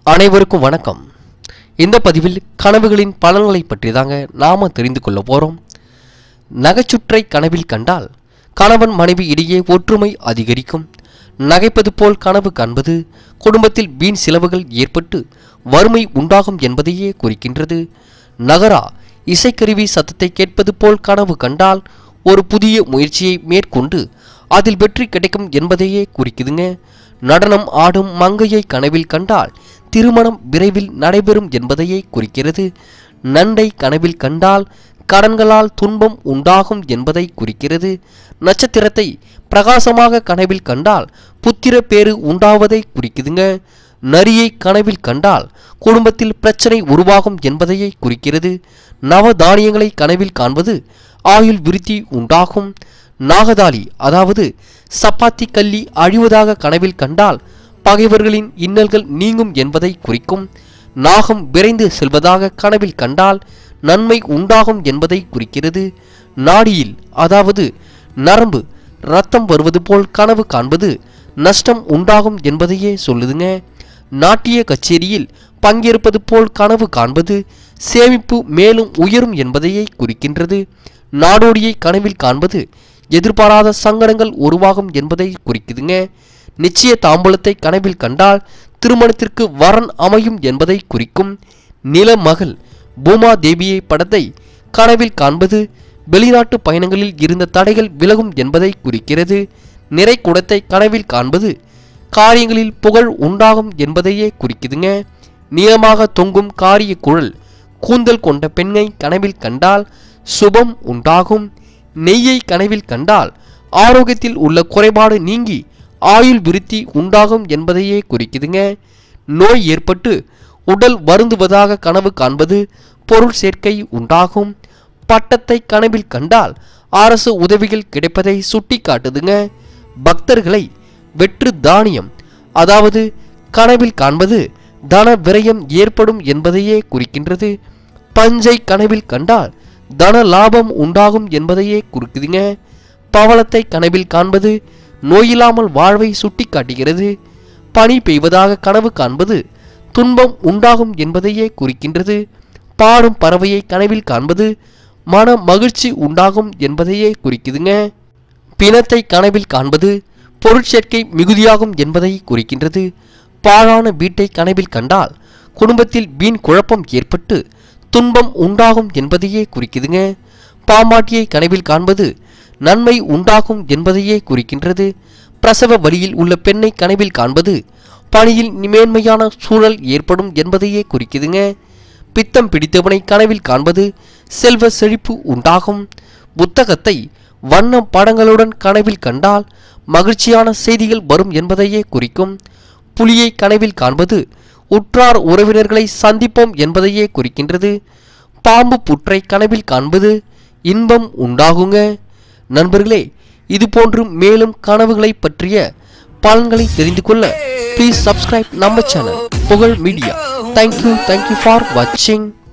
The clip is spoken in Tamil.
அனைவருக்கும் வணக்கம் இந்த பதிவில் கனவுகளின் பலன்களை பற்றி தாங்க நாம தெரிந்து கொள்ள போறோம் நகைச்சுற்றை கனவில் கண்டால் கணவன் மனைவி இடையே ஒற்றுமை அதிகரிக்கும் நகைப்பது போல் கனவு காண்பது குடும்பத்தில் வீண் செலவுகள் ஏற்பட்டு வறுமை உண்டாகும் என்பதையே குறிக்கின்றது நகரா இசைக்கருவி சத்தத்தை கேட்பது போல் கனவு கண்டால் ஒரு புதிய முயற்சியை மேற்கொண்டு அதில் வெற்றி கிடைக்கும் என்பதையே குறிக்குதுங்க நடனம் ஆடும் மங்கையை கனவில் கண்டால் திருமணம் விரைவில் நடைபெறும் என்பதையே குறிக்கிறது நண்டை கனவில் கண்டால் கடன்களால் துன்பம் உண்டாகும் என்பதை குறிக்கிறது நட்சத்திரத்தை பிரகாசமாக கனவில் கண்டால் புத்திர பேறு உண்டாவதை குறிக்குதுங்க நரியை கனவில் கண்டால் குடும்பத்தில் பிரச்சனை உருவாகும் என்பதையே குறிக்கிறது நவதானியங்களை கனவில் காண்பது ஆயுள் விருத்தி உண்டாகும் நாகதாளி அதாவது சப்பாத்தி கல்லி அழிவதாக கனவில் கண்டால் பகைவர்களின் இன்னல்கள் நீங்கும் என்பதை குறிக்கும் நாகம் விரைந்து செல்வதாக கனவில் கண்டால் நன்மை உண்டாகும் என்பதை குறிக்கிறது நாடியில் அதாவது நரம்பு ரத்தம் வருவது போல் கனவு காண்பது நஷ்டம் உண்டாகும் என்பதையே சொல்லுதுங்க நாட்டிய கச்சேரியில் பங்கேற்பது போல் கனவு காண்பது சேமிப்பு மேலும் உயரும் என்பதையே குறிக்கின்றது நாடோடியை கனவில் காண்பது எதிர்பாராத சங்கடங்கள் உருவாகும் என்பதை குறிக்குதுங்க நிச்சய தாம்பூலத்தை கனவில் கண்டால் திருமணத்திற்கு வரன் அமையும் என்பதை குறிக்கும் நிலமகள் பூமா தேவியை படத்தை கனவில் காண்பது வெளிநாட்டு பயணங்களில் இருந்த தடைகள் விலகும் என்பதை குறிக்கிறது நிறை குடத்தை கனவில் காண்பது காரியங்களில் புகழ் உண்டாகும் என்பதையே குறிக்குதுங்க நீளமாக தொங்கும் காரிய குழல் கூந்தல் கொண்ட பெண்ணை கனவில் கண்டால் சுபம் உண்டாகும் நெய்யை கனவில் கண்டால் ஆரோக்கியத்தில் உள்ள குறைபாடு நீங்கி ஆயுள் விருத்தி உண்டாகும் என்பதையே குறிக்குதுங்க நோய் ஏற்பட்டு உடல் வருந்துவதாக கனவு காண்பது பொருள் சேர்க்கை உண்டாகும் பட்டத்தை கனவில் கண்டால் அரசு உதவிகள் கிடைப்பதை சுட்டி காட்டுதுங்க பக்தர்களை வெற்று தானியம் அதாவது கனவில் காண்பது தன விரயம் ஏற்படும் என்பதையே குறிக்கின்றது பஞ்சை கனவில் கண்டால் தன லாபம் உண்டாகும் என்பதையே குறிக்குதுங்க பவளத்தை கனவில் காண்பது நோயில்லாமல் வாழ்வை சுட்டி காட்டுகிறது பனி பெய்வதாக கனவு காண்பது துன்பம் உண்டாகும் என்பதையே குறிக்கின்றது பாடும் பறவையை கனவில் காண்பது மன மகிழ்ச்சி உண்டாகும் என்பதையே குறிக்குதுங்க பிணத்தை கனவில் காண்பது பொருட்சேர்க்கை மிகுதியாகும் என்பதை குறிக்கின்றது பாழான வீட்டை கனவில் கண்டால் குடும்பத்தில் வீண் குழப்பம் ஏற்பட்டு துன்பம் உண்டாகும் என்பதையே குறிக்குதுங்க பாம்பாட்டியை கனவில் காண்பது நன்மை உண்டாகும் என்பதையே குறிக்கின்றது பிரசவ வழியில் உள்ள பெண்ணை கனவில் காண்பது பணியில் மேன்மையான சூழல் ஏற்படும் என்பதையே குறிக்குதுங்க பித்தம் பிடித்தவனை கனவில் காண்பது செல்வ செழிப்பு உண்டாகும் புத்தகத்தை வண்ண படங்களுடன் கனவில் கண்டால் மகிழ்ச்சியான செய்திகள் வரும் என்பதையே குறிக்கும் புலியை கனவில் காண்பது உற்றார் உறவினர்களை சந்திப்போம் என்பதையே குறிக்கின்றது பாம்பு புற்றை கனவில் காண்பது இன்பம் உண்டாகுங்க நண்பர்களே இது போன்று மேலும் கனவுகளை பற்றிய பலன்களை தெரிந்து கொள்ள ப்ளீஸ் சப்ஸ்கிரைப் நம்ம channel Pugazh media thank you thank you for வாட்சிங்